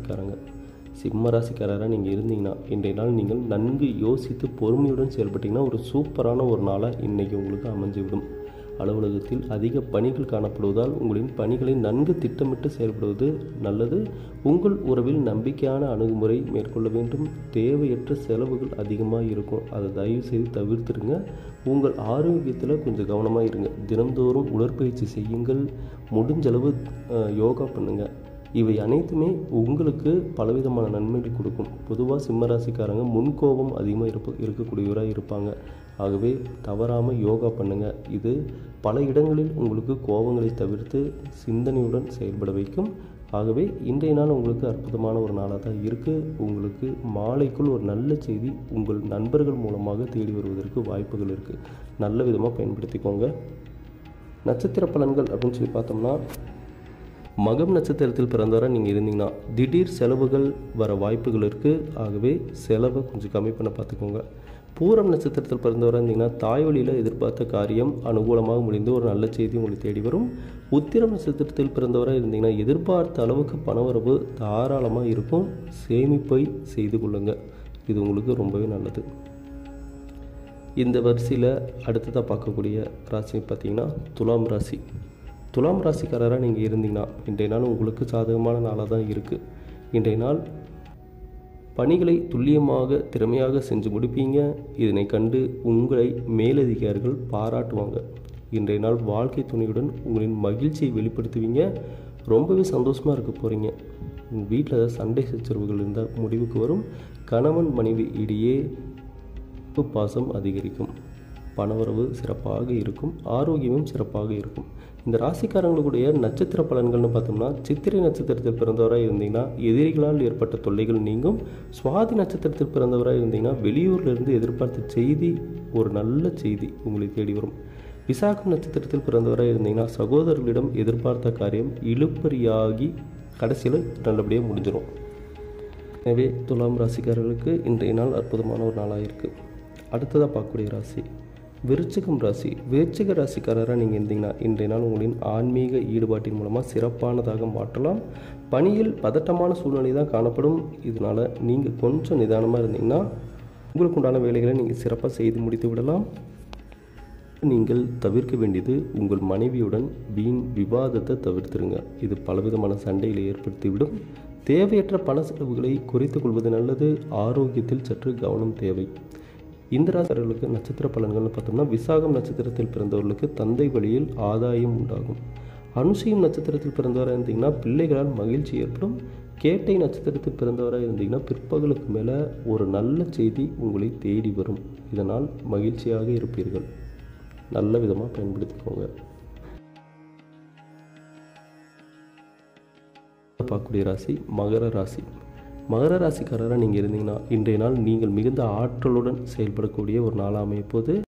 ராசிக்காரங்க சிம்ம ராசிக்காரராக நீங்கள் இருந்தீங்கன்னா இன்றைய நாள் நீங்கள் நன்கு யோசித்து பொறுமையுடன் செயல்பட்டீங்கன்னா ஒரு சூப்பரான ஒரு நாளாக இன்றைக்கி உங்களுக்கு அமைஞ்சுவிடும் அலுவலகத்தில் அதிக பணிகள் காணப்படுவதால் உங்களின் பணிகளை நன்கு திட்டமிட்டு செயல்படுவது நல்லது உங்கள் உறவில் நம்பிக்கையான அணுகுமுறை மேற்கொள்ள வேண்டும் தேவையற்ற செலவுகள் அதிகமாக இருக்கும் அதை தயவு செய்து தவிர்த்துருங்க உங்கள் ஆரோக்கியத்தில் கொஞ்சம் கவனமாக இருங்க தினந்தோறும் உடற்பயிற்சி செய்யுங்கள் முடிஞ்சளவு அஹ், யோகா பண்ணுங்கள் இவை அனைத்துமே உங்களுக்கு பலவிதமான நன்மைகள் கொடுக்கும் பொதுவாக சிம்மராசிக்காரங்க முன்கோபம் அதிகமாக இருப்ப இருக்கக்கூடியவராக இருப்பாங்க ஆகவே தவறாமல் யோகா பண்ணுங்கள் இது பல இடங்களில் உங்களுக்கு கோபங்களை தவிர்த்து சிந்தனையுடன் செயல்பட வைக்கும் ஆகவே இன்றைய நாள் உங்களுக்கு அற்புதமான ஒரு நாளாக தான் இருக்குது உங்களுக்கு மாலைக்குள் ஒரு நல்ல செய்தி உங்கள் நண்பர்கள் மூலமாக தேடி வருவதற்கு வாய்ப்புகள் இருக்குது நல்ல விதமாக பயன்படுத்திக்கோங்க நட்சத்திர பலன்கள் அப்படின்னு சொல்லி பார்த்தோம்னா மகம் நட்சத்திரத்தில் பிறந்தவரை நீங்கள் இருந்தீங்கன்னா திடீர் செலவுகள் வர வாய்ப்புகள் இருக்குது ஆகவே செலவை கொஞ்சம் கம்மி பண்ண பார்த்துக்கோங்க பூரம் நட்சத்திரத்தில் பிறந்தவரை இருந்தீங்கன்னா தாய் வழியில் எதிர்பார்த்த காரியம் அனுகூலமாக முடிந்து ஒரு நல்ல செய்தி உங்களை தேடி வரும் உத்திரம் நட்சத்திரத்தில் பிறந்தவரை இருந்தீங்கன்னா எதிர்பார்த்த அளவுக்கு பணவரவு தாராளமாக இருக்கும் சேமிப்பை செய்து கொள்ளுங்க இது உங்களுக்கு ரொம்பவே நல்லது இந்த வரிசையில் அடுத்ததாக பார்க்கக்கூடிய ராசி பார்த்தீங்கன்னா துலாம் ராசி துலாம் ராசிக்காரராக நீங்கள் இருந்தீங்கன்னா இன்றைய நாள் உங்களுக்கு சாதகமான நாளாக தான் இருக்குது இன்றைய நாள் பணிகளை துல்லியமாக திறமையாக செஞ்சு முடிப்பீங்க இதனை கண்டு உங்களை மேலதிகாரிகள் பாராட்டுவாங்க இன்றைய நாள் வாழ்க்கை துணையுடன் உங்களின் மகிழ்ச்சியை வெளிப்படுத்துவீங்க ரொம்பவே சந்தோஷமாக இருக்க போகிறீங்க வீட்டில் ஏதாவது சண்டை சச்சரவுகள் இருந்தால் முடிவுக்கு வரும் கணவன் மனைவி இடையே அன்பு பாசம் அதிகரிக்கும் பணவரவு சிறப்பாக இருக்கும் ஆரோக்கியமும் சிறப்பாக இருக்கும் இந்த ராசிக்காரங்களுடைய நட்சத்திர பலன்கள்னு பார்த்தோம்னா சித்திரை நட்சத்திரத்தில் பிறந்தவராக இருந்தீங்கன்னா எதிரிகளால் ஏற்பட்ட தொல்லைகள் நீங்கும் சுவாதி நட்சத்திரத்தில் பிறந்தவராக இருந்தீங்கன்னா வெளியூர்ல இருந்து எதிர்பார்த்த செய்தி ஒரு நல்ல செய்தி உங்களை தேடி வரும் விசாகம் நட்சத்திரத்தில் பிறந்தவராக இருந்தீங்கன்னா சகோதரர்களிடம் எதிர்பார்த்த காரியம் இழுப்பறியாகி கடைசியில் நல்லபடியாக முடிஞ்சிடும் எனவே துலாம் ராசிக்காரர்களுக்கு இன்றைய நாள் அற்புதமான ஒரு நாளாக இருக்குது அடுத்ததாக பார்க்கக்கூடிய ராசி விருச்சிகம் ராசி விருச்சிக ராசிக்காரராக நீங்கள் இருந்தீங்கன்னா இன்றைய நாள் உங்களின் ஆன்மீக ஈடுபாட்டின் மூலமாக சிறப்பானதாக மாற்றலாம் பணியில் பதட்டமான சூழ்நிலை தான் காணப்படும் இதனால் நீங்கள் கொஞ்சம் நிதானமாக இருந்தீங்கன்னா உங்களுக்கு உண்டான வேலைகளை நீங்கள் சிறப்பாக செய்து முடித்து விடலாம் நீங்கள் தவிர்க்க வேண்டியது உங்கள் மனைவியுடன் வீண் விவாதத்தை தவிர்த்துருங்க இது பலவிதமான சண்டைகளை ஏற்படுத்திவிடும் தேவையற்ற பண செலவுகளை குறைத்துக் கொள்வது நல்லது ஆரோக்கியத்தில் சற்று கவனம் தேவை இந்த ராசிக்காரர்களுக்கு நட்சத்திர பலன்கள்னு பார்த்தோம்னா விசாகம் நட்சத்திரத்தில் பிறந்தவர்களுக்கு தந்தை வழியில் ஆதாயம் உண்டாகும் அனுஷியம் நட்சத்திரத்தில் பிறந்தவராக இருந்தீங்கன்னா பிள்ளைகளால் மகிழ்ச்சி ஏற்படும் கேட்டை நட்சத்திரத்தில் பிறந்தவராக இருந்தீங்கன்னா பிற்பகலுக்கு மேலே ஒரு நல்ல செய்தி உங்களை தேடி வரும் இதனால் மகிழ்ச்சியாக இருப்பீர்கள் நல்ல விதமாக பயன்படுத்திக்கோங்க பார்க்கக்கூடிய ராசி மகர ராசி மகர ராசிக்காரராக நீங்கள் இருந்தீங்கன்னா இன்றைய நாள் நீங்கள் மிகுந்த ஆற்றலுடன் செயல்படக்கூடிய ஒரு நாளாக அமைய போது